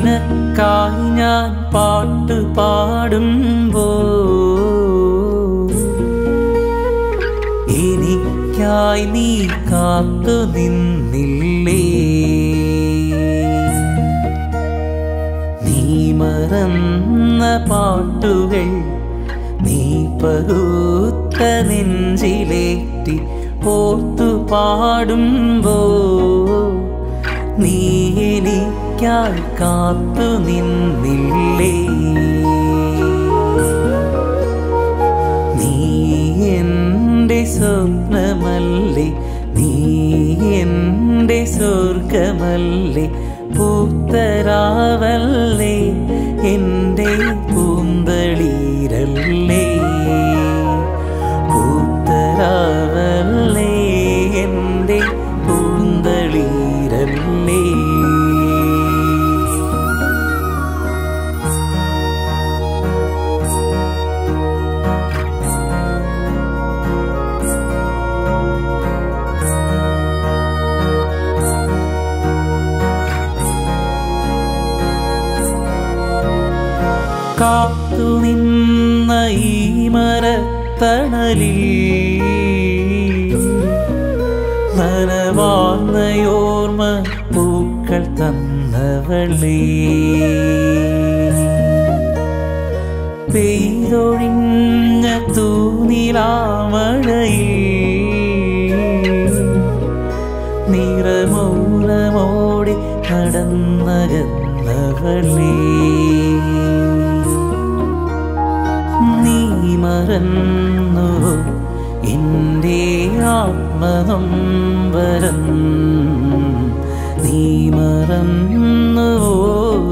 നിനക്കായി ഞാൻ പാട്ട് പാടുമ്പോ എനിക്കായി നീ കാത്തു നിന്നില്ലേ നീ മറന്ന പാട്ടുകൾ നീ പകുത്ത നെഞ്ചിലേറ്റി ഓർത്തു പാടുമ്പോ നീ എനിക്കായി കാത്തു നിന്നില്ലേ നീ എൻ്റെ സ്വപ്നമല്ലേ നീ എൻ്റെ സ്വർഗമല്ലേ പൂത്തരാവല്ലേ എൻ്റെ പൂന്തളീരല്ലേ പൂത്തരാവല്ലേ എൻ്റെ പൂന്തളീരല്ലേ കാത്തു നിന്ന ഈ മരത്തണലിൽ നനവാർന്നയോർമ്മ പൂക്കൾ തന്നവളേ പെയ്തൊഴിഞ്ഞ തൂനിലാമഴയിൽ നിറമൗനമോടെ നടന്നകന്നവളേ നീ മറന്നു എൻ്റെ ആത്മനൊമ്പരം നീ മറന്നു